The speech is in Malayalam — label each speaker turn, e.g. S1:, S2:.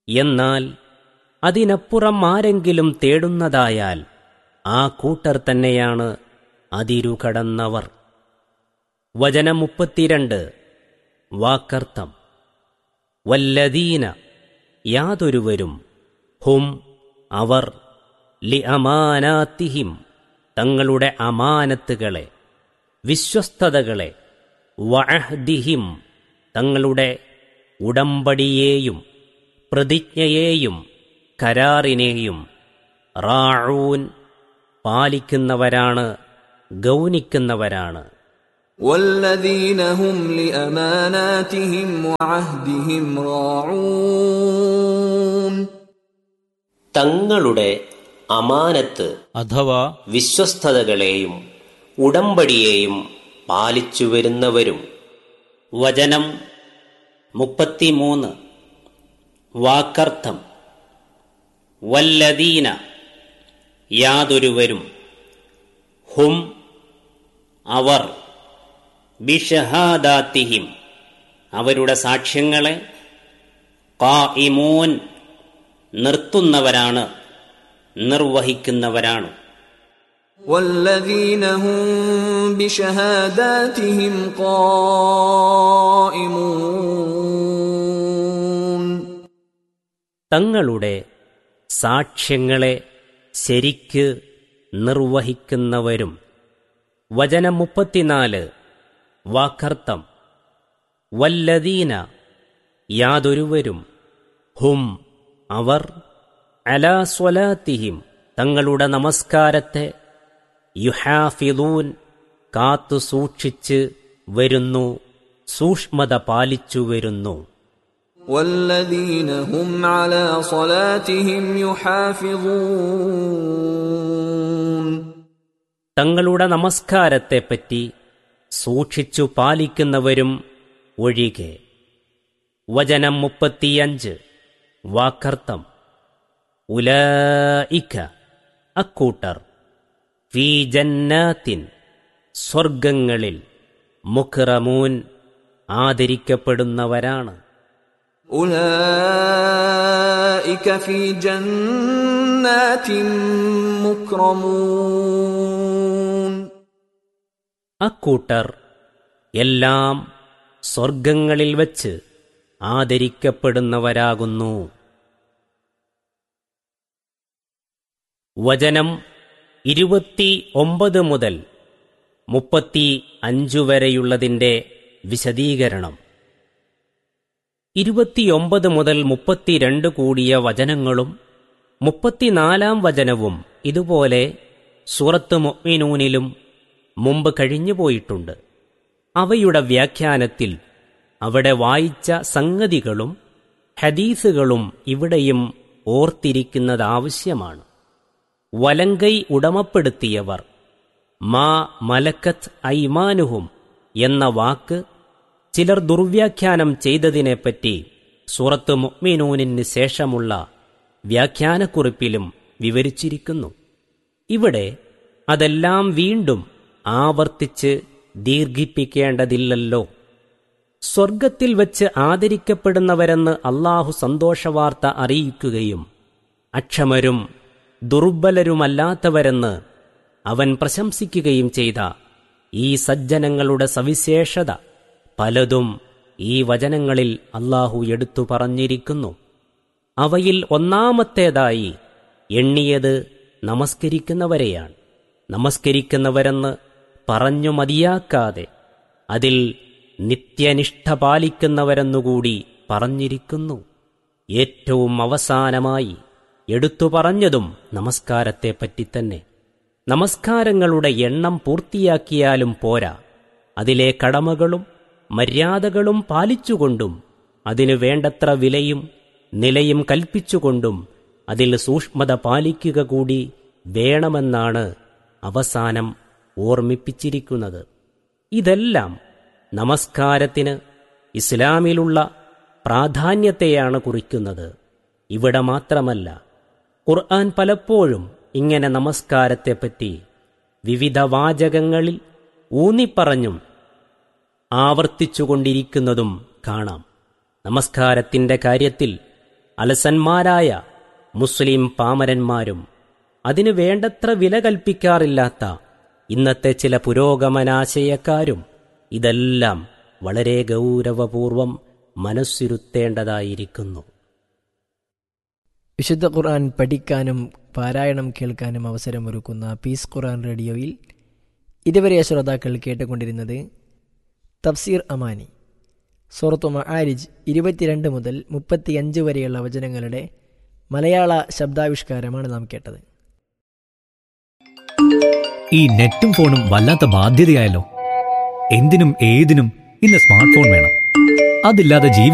S1: എന്നാൽ അതിനപ്പുറം ആരെങ്കിലും തേടുന്നതായാൽ ആ കൂട്ടർ തന്നെയാണ് അതിരുകടന്നവർ വചനം മുപ്പത്തിരണ്ട് വാക്കർത്ഥം വല്ലദീന യാതൊരുവരും ഹും അവർ ലി അമാനാത്തിഹിം തങ്ങളുടെ അമാനത്തുകളെ വിശ്വസ്തതകളെ വഅഹ്ദിഹിം തങ്ങളുടെ ഉടമ്പടിയെയും പ്രതിജ്ഞയെയും കരാറിനെയും റാഊൻ പാലിക്കുന്നവരാണ് ഗൗനിക്കുന്നവരാണ്
S2: والذين هم لأماناتهم وعهدهم راعون
S3: തങ്ങളുടെ അമാനത്ത്
S4: അഥവാ
S3: വിശ്വസ്തതകളെയും ഉടമ്പടിയെയും പാലിച്ചു വരുന്നവരും
S1: വചനം മുപ്പത്തിമൂന്ന് വാക്കർത്ഥം വല്ലദീന യാതൊരുവരും ഹും അവർ ബിഷഹാദാത്തിഹിം അവരുടെ സാക്ഷ്യങ്ങളെ കായിമൂൻ നിർത്തുന്നവരാണ് നിർവഹിക്കുന്നവരാണ്
S2: والذين هم بشهاداتهم قائمون
S1: തങ്ങളുടെ സാക്ഷ്യങ്ങളെ ശരിക്ക് നിർവഹിക്കുന്നവരും വചനം മുപ്പത്തിനാല് വാക്കർത്ഥം വല്ലദീന യാതൊരുവരും ഹും അവർ അലാ സ്വലാത്തിഹിം തങ്ങളുടെ നമസ്കാരത്തെ യുഹാഫിദൂൻ കാത്തു സൂക്ഷിച്ച് വരുന്നു സൂക്ഷ്മത പാലിച്ചു വരുന്നു
S2: والذين هم على صلاتهم يحافظون
S1: തങ്ങളുടെ നമസ്കാരത്തെപ്പറ്റി സൂക്ഷിച്ചു പാലിക്കുന്നവരും ഒഴികെ വചനം മുപ്പത്തിയഞ്ച് വാക്കർത്ഥം ഉലായിക്ക അക്കൂട്ടർ ഫീ ജന്നാത്തിൻ സ്വർഗങ്ങളിൽ മുഖറമൂൻ ആദരിക്കപ്പെടുന്നവരാണ്
S2: أولئك في جنات مكرمون
S1: അക്കൂട്ടർ എല്ലാം സ്വർഗങ്ങളിൽ വച്ച് ആദരിക്കപ്പെടുന്നവരാകുന്നു വചനം ഇരുപത്തി ഒമ്പത് മുതൽ മുപ്പത്തി അഞ്ചു വരെയുള്ളതിൻ്റെ വിശദീകരണം ഇരുപത്തിയൊമ്പത് മുതൽ മുപ്പത്തിരണ്ട് കൂടിയ വചനങ്ങളും മുപ്പത്തിനാലാം വചനവും ഇതുപോലെ സൂറത്ത് മൊമിനൂനിലും മുമ്പ് കഴിഞ്ഞുപോയിട്ടുണ്ട് അവയുടെ വ്യാഖ്യാനത്തിൽ അവിടെ വായിച്ച സംഗതികളും ഹദീസുകളും ഇവിടെയും ഓർത്തിരിക്കുന്നതാവശ്യമാണ് വലങ്കൈ ഉടമപ്പെടുത്തിയവർ മാ മലക്കത്ത് ഐമാനുഹും എന്ന വാക്ക് ചിലർ ദുർവ്യാഖ്യാനം ചെയ്തതിനെപ്പറ്റി സൂറത്ത് മുഅ്മിനൂനിന് ശേഷമുള്ള വ്യാഖ്യാനക്കുറിപ്പിലും വിവരിച്ചിരിക്കുന്നു ഇവിടെ അതെല്ലാം വീണ്ടും ആവർത്തിച്ച് ദീർഘിപ്പിക്കേണ്ടതില്ലല്ലോ സ്വർഗത്തിൽ വച്ച് ആദരിക്കപ്പെടുന്നവരെന്ന് അള്ളാഹു സന്തോഷവാർത്ത അറിയിക്കുകയും അക്ഷമരും ദുർബലരുമല്ലാത്തവരെന്ന് അവൻ പ്രശംസിക്കുകയും ചെയ്ത ഈ സജ്ജനങ്ങളുടെ സവിശേഷത പലതും ഈ വചനങ്ങളിൽ അള്ളാഹു എടുത്തു പറഞ്ഞിരിക്കുന്നു അവയിൽ ഒന്നാമത്തേതായി എണ്ണിയത് നമസ്കരിക്കുന്നവരെയാണ് നമസ്കരിക്കുന്നവരെന്ന് പറഞ്ഞു മതിയാക്കാതെ അതിൽ നിത്യനിഷ്ഠ പാലിക്കുന്നവരെന്നുകൂടി പറഞ്ഞിരിക്കുന്നു ഏറ്റവും അവസാനമായി എടുത്തു പറഞ്ഞതും നമസ്കാരത്തെപ്പറ്റി തന്നെ നമസ്കാരങ്ങളുടെ എണ്ണം പൂർത്തിയാക്കിയാലും പോരാ അതിലെ കടമകളും മര്യാദകളും പാലിച്ചുകൊണ്ടും അതിനു വേണ്ടത്ര വിലയും നിലയും കൽപ്പിച്ചുകൊണ്ടും അതിൽ സൂക്ഷ്മത പാലിക്കുക കൂടി വേണമെന്നാണ് അവസാനം ഓർമ്മിപ്പിച്ചിരിക്കുന്നത് ഇതെല്ലാം നമസ്കാരത്തിന് ഇസ്ലാമിലുള്ള പ്രാധാന്യത്തെയാണ് കുറിക്കുന്നത് ഇവിടെ മാത്രമല്ല ഖുർആൻ പലപ്പോഴും ഇങ്ങനെ നമസ്കാരത്തെപ്പറ്റി വിവിധ വാചകങ്ങളിൽ ഊന്നിപ്പറഞ്ഞും ആവർത്തിച്ചുകൊണ്ടിരിക്കുന്നതും കാണാം നമസ്കാരത്തിന്റെ കാര്യത്തിൽ അലസന്മാരായ മുസ്ലിം പാമരന്മാരും അതിനു വേണ്ടത്ര വില കൽപ്പിക്കാറില്ലാത്ത ഇന്നത്തെ ചില പുരോഗമനാശയക്കാരും ഇതെല്ലാം വളരെ ഗൗരവപൂർവം മനസ്സിരുത്തേണ്ടതായിരിക്കുന്നു
S4: വിശുദ്ധ ഖുർആൻ പഠിക്കാനും പാരായണം കേൾക്കാനും അവസരമൊരുക്കുന്ന പീസ് ഖുർആൻ റേഡിയോയിൽ ഇതുവരെ ശ്രോതാക്കൾ കേട്ടുകൊണ്ടിരുന്നത് തഫ്സീർ അമാനി സൂറത്തു മആരിജ് ഇരുപത്തിരണ്ട് മുതൽ മുപ്പത്തിയഞ്ച് വരെയുള്ള വചനങ്ങളുടെ മലയാള ശബ്ദാവിഷ്കാരമാണ് നാം കേട്ടത്
S5: ഈ നെറ്റും ഫോണും വല്ലാത്ത ബാധ്യതയായല്ലോ എന്തിനും ഏതിനും ഇന്ന് സ്മാർട്ട് ഫോൺ വേണം അതില്ലാതെ ജീവി